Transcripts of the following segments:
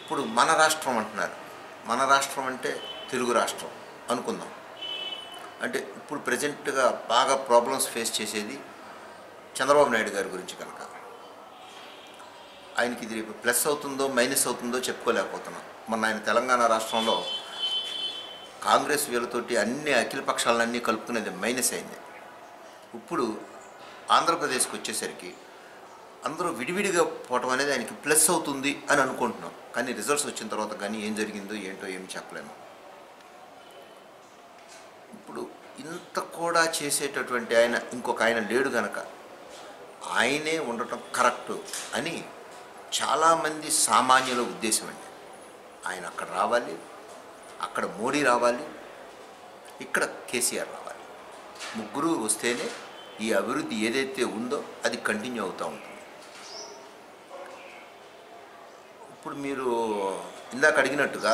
ఇప్పుడు మన రాష్ట్రం అంటున్నారు మన రాష్ట్రం అంటే తెలుగు రాష్ట్రం అనుకుందాం అంటే ఇప్పుడు ప్రజెంట్గా బాగా ప్రాబ్లమ్స్ ఫేస్ చేసేది చంద్రబాబు నాయుడు గారి గురించి కనుక ఆయనకి ఇది రేపు ప్లస్ అవుతుందో మైనస్ అవుతుందో చెప్పుకోలేకపోతున్నాం మొన్న ఆయన తెలంగాణ రాష్ట్రంలో కాంగ్రెస్ వీళ్ళతోటి అన్ని అఖిల పక్షాలన్నీ కలుపుకునేది మైనస్ అయింది ఇప్పుడు ఆంధ్రప్రదేశ్కి వచ్చేసరికి అందరూ విడివిడిగా పోవటం అనేది ఆయనకి ప్లస్ అవుతుంది అని అనుకుంటున్నాం కానీ రిజల్ట్స్ వచ్చిన తర్వాత కానీ ఏం జరిగిందో ఏంటో ఏమి చెప్పలేము ఇప్పుడు ఇంత కూడా చేసేటటువంటి ఆయన ఇంకొక ఆయన లేడు గనక ఆయనే ఉండటం కరెక్ట్ అని చాలామంది సామాన్యుల ఉద్దేశం అండి ఆయన అక్కడ రావాలి అక్కడ మోడీ రావాలి ఇక్కడ కేసీఆర్ రావాలి ముగ్గురు వస్తేనే ఈ అభివృద్ధి ఏదైతే ఉందో అది కంటిన్యూ అవుతూ ఉంటుంది ఇప్పుడు మీరు ఇందాక అడిగినట్టుగా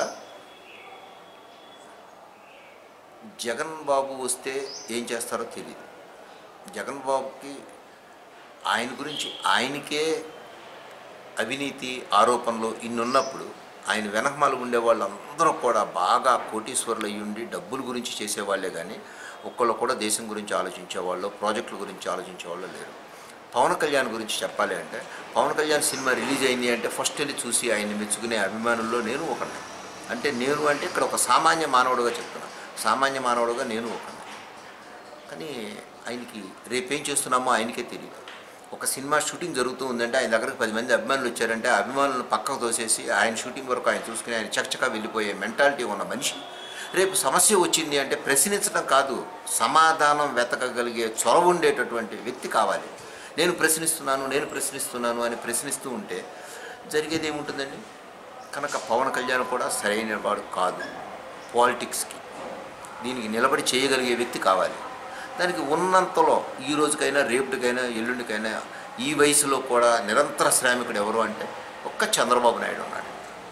జగన్ బాబు వస్తే ఏం చేస్తారో తెలియదు జగన్ బాబుకి ఆయన గురించి ఆయనకే అవినీతి ఆరోపణలు ఇన్ని ఉన్నప్పుడు ఆయన వెనకమాల ఉండే వాళ్ళందరూ కూడా బాగా కోటీశ్వరులు అయ్యి ఉండి డబ్బుల గురించి చేసేవాళ్ళే కానీ ఒక్కళ్ళు కూడా దేశం గురించి ఆలోచించేవాళ్ళు ప్రాజెక్టుల గురించి ఆలోచించేవాళ్ళు లేరు పవన్ కళ్యాణ్ గురించి చెప్పాలి అంటే పవన్ కళ్యాణ్ సినిమా రిలీజ్ అయింది అంటే ఫస్ట్ వెళ్ళి చూసి ఆయన్ని మెచ్చుకునే అభిమానుల్లో నేను ఒకటి అంటే నేను అంటే ఇక్కడ ఒక సామాన్య మానవుడుగా చెప్తున్నా సామాన్య మానవుడుగా నేను ఒకటి కానీ ఆయనకి రేపేం చేస్తున్నామో ఆయనకే తెలియదు ఒక సినిమా షూటింగ్ జరుగుతూ ఉందంటే ఆయన దగ్గరకు పది మంది అభిమానులు వచ్చారంటే ఆ అభిమానులను పక్కకు తోసేసి ఆయన షూటింగ్ వరకు ఆయన చూసుకుని ఆయన చకచకా వెళ్ళిపోయే మెంటాలిటీ ఉన్న మనిషి రేపు సమస్య వచ్చింది అంటే ప్రశ్నించడం కాదు సమాధానం వెతకగలిగే చొరవ ఉండేటటువంటి వ్యక్తి కావాలి నేను ప్రశ్నిస్తున్నాను నేను ప్రశ్నిస్తున్నాను అని ప్రశ్నిస్తూ ఉంటే జరిగేది ఏముంటుందండి కనుక పవన్ కళ్యాణ్ కూడా సరైన వాడు కాదు పాలిటిక్స్కి దీనికి నిలబడి చేయగలిగే వ్యక్తి కావాలి దానికి ఉన్నంతలో ఈ రోజుకైనా రేపటికైనా ఎల్లుండికైనా ఈ వయసులో కూడా నిరంతర శ్రామికుడు ఎవరు అంటే ఒక్క చంద్రబాబు నాయుడు ఉన్నాడు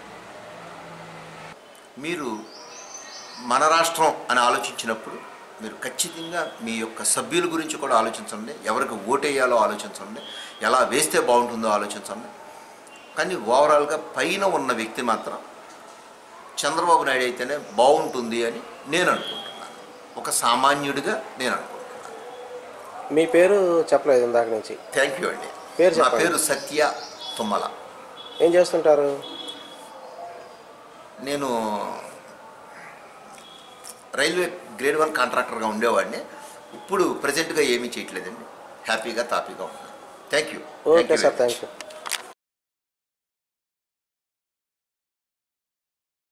మీరు మన రాష్ట్రం అని ఆలోచించినప్పుడు మీరు ఖచ్చితంగా మీ యొక్క సభ్యుల గురించి కూడా ఆలోచించండి ఎవరికి ఓటేయాలో ఆలోచించండి ఎలా వేస్తే బాగుంటుందో ఆలోచించండి కానీ ఓవరాల్గా పైన ఉన్న వ్యక్తి మాత్రం చంద్రబాబు నాయుడు అయితేనే బాగుంటుంది అని నేను అనుకుంటున్నాను ఒక సామాన్యుడిగా నేను అనుకుంటున్నాను మీ పేరు చెప్పలేదు ఇందాక నుంచి థ్యాంక్ యూ అండి పేరు నా చెప్పండి. పేరు సత్య తుమ్మల ఏం చేస్తుంటారు నేను రైల్వే గ్రేడ్ వన్ కాంట్రాక్టర్గా ఉండేవాడిని ఇప్పుడు ప్రజెంట్గా ఏమీ చేయట్లేదండి హ్యాపీగా తాపీగా ఉన్నాను thank you okay sir thank you